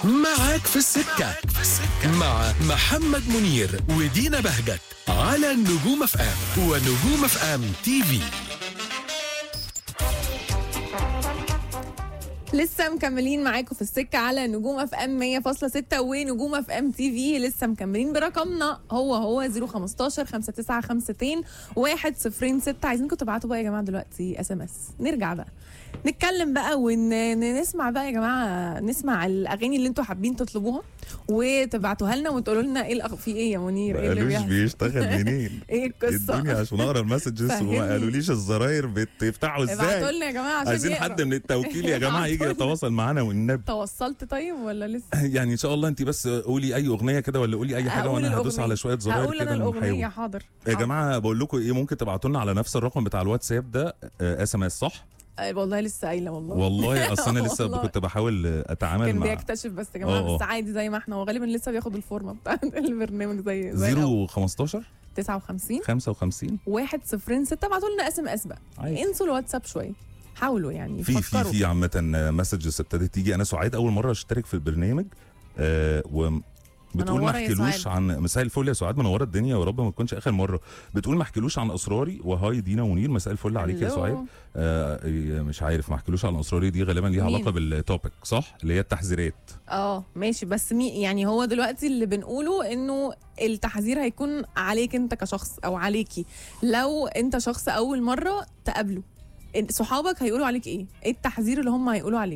معاك في السكة مع محمد منير ودينا بهجت على نجوم اف ام ونجوم اف ام تي في لسه مكملين معاكم في السكه على نجوم اف ام 100.6 ونجوم اف ام تي في لسه مكملين برقمنا هو هو 015 5952 106 عايزينكم تبعتوا بقى يا جماعه دلوقتي اس ام اس نرجع بقى نتكلم بقى ونسمع بقى يا جماعه نسمع الاغاني اللي انتوا حابين تطلبوها وتبعتوها لنا وتقولوا لنا ايه الأغ... في ايه يا منير ايه اللي قالوش بيحصل بيشتغل منين ايه القصه ادوني عشان اقرا المسجز فهمني. وما قالوليش الزراير بتفتحوا ابعتوا ازاي لنا يا جماعه عشان عايزين يقرأ. حد من التوكيل يا جماعه يجي ابعتوا لنا. يتواصل معانا والنبي توصلت طيب ولا لسه يعني ان شاء الله انت بس قولي اي اغنيه كده ولا قولي اي حاجه هقول وانا هدوس الأغنية. على شويه زراير هقول انا كده الاغنيه نحاول حاضر يا حاضر. جماعه بقول لكم ايه ممكن تبعتوا لنا على نفس الرقم بتاع الواتساب ده اس ام اس صح آه، والله لسه قايله والله والله اصل انا لسه والله. كنت بحاول اتعامل كان مع بيكتشف بس يا جماعه آه، بس آه. عادي زي ما احنا وغالبا لسه بياخد الفورمه بتاع البرنامج زي زي الأول. 0 15 59 55 1 0 6 ابعتوا لنا اس ام اس بقى عادي. انسوا الواتساب شويه حاولوا يعني في في فكروا. في عامة مسجز ابتدت تيجي انا سعيد اول مرة اشترك في البرنامج آه و بتقول ما منورة يا احكيلوش سعاد. عن مساء الفل يا سعاد منوره الدنيا يا رب ما تكونش اخر مره بتقول ما احكيلوش عن اسراري وهاي دينا منير مساء الفل عليك يا ألو. سعاد آه إيه، مش عارف ما احكيلوش عن اسراري دي غالبا ليها مين؟ علاقه بالتوبيك صح اللي هي التحذيرات اه ماشي بس مي يعني هو دلوقتي اللي بنقوله انه التحذير هيكون عليك انت كشخص او عليكي لو انت شخص اول مره تقابله إن- صحابك هيقولوا عليك ايه ايه التحذير اللي هم هيقولوا عليك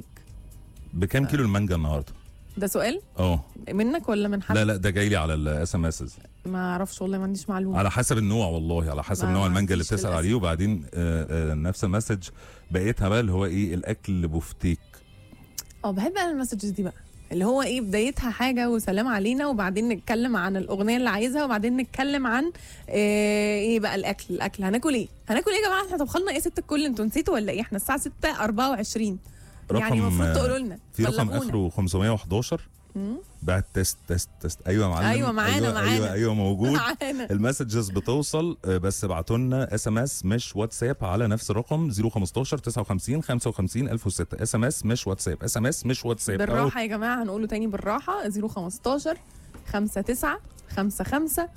بكام كيلو المانجا النهارده ده سؤال اه منك ولا من حد لا لا ده جاي لي على الاس ام اس ما اعرفش والله ما عنديش معلومه على حسب النوع والله على حسب ما نوع المانجا اللي عنديش بتسال للأسف. عليه وبعدين آه آه نفس المسج بقيتها بقى اللي هو ايه الاكل بفتيك اه بحب انا المسجز دي بقى اللي هو ايه بدايتها حاجه وسلام علينا وبعدين نتكلم عن الاغنيه اللي عايزها وبعدين نتكلم عن آه، ايه بقى الاكل الاكل هناكل ايه هناكل ايه يا جماعه احنا طبخنا ايه ست الكل انتوا نسيتوا ولا ايه احنا الساعه 6 24 يعني رقم، المفروض آه، تقولوا لنا في رقم بلغونا. اخره 511 مم. بعد تيست تيست تيست ايوه يا معلم أيوة معانا، ايوه معانا. ايوه, أيوة موجود معانا المسجز بتوصل آه، بس ابعتوا لنا اس ام اس مش واتساب على نفس الرقم 015 59 55 1006 اس ام اس مش واتساب اس ام اس مش واتساب بالراحه يا جماعه هنقوله تاني بالراحه 015 59 55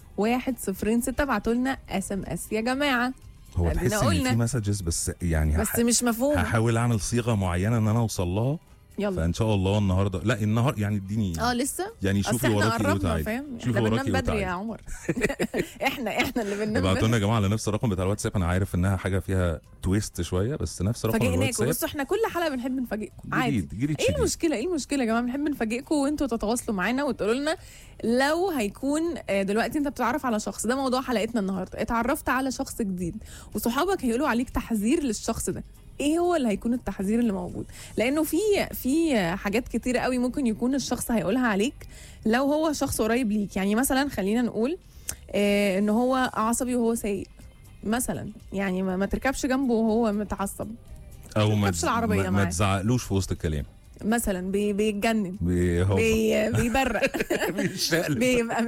106 ابعتوا لنا اس ام اس يا جماعه هو أدينا تحس ان قلنا. في مسجز بس يعني بس هح- مش مفهوم هحاول اعمل صيغه معينه ان انا اوصل لها يلا فان شاء الله النهارده لا النهار يعني اديني اه لسه يعني اصل شوفي احنا وراكي ايه قربنا وتعالي فاهم شوفي احنا وراكي بننام بدري يا وتعالي عمر احنا احنا اللي بننام ابعتوا بدري لنا يا جماعه على نفس الرقم بتاع الواتساب انا عارف انها حاجه فيها تويست شويه بس نفس رقم فاجئناكم الواتساب بصوا احنا كل حلقه بنحب نفاجئكم عادي جديد جديد ايه شديد. المشكله ايه المشكله يا جماعه بنحب نفاجئكم وانتوا تتواصلوا معانا وتقولوا لنا لو هيكون آه، دلوقتي انت بتتعرف على شخص ده موضوع حلقتنا النهارده اتعرفت على شخص جديد وصحابك هيقولوا عليك تحذير للشخص ده ايه هو اللي هيكون التحذير اللي موجود لانه في في حاجات كتيره قوي ممكن يكون الشخص هيقولها عليك لو هو شخص قريب ليك يعني مثلا خلينا نقول آه ان هو عصبي وهو سايق مثلا يعني ما, ما تركبش جنبه وهو متعصب او ما تركبش العربية ما, ما معاه. تزعقلوش في وسط الكلام مثلا بي بيتجنن بي- هو بي بيبرق بيشقلب بيبقى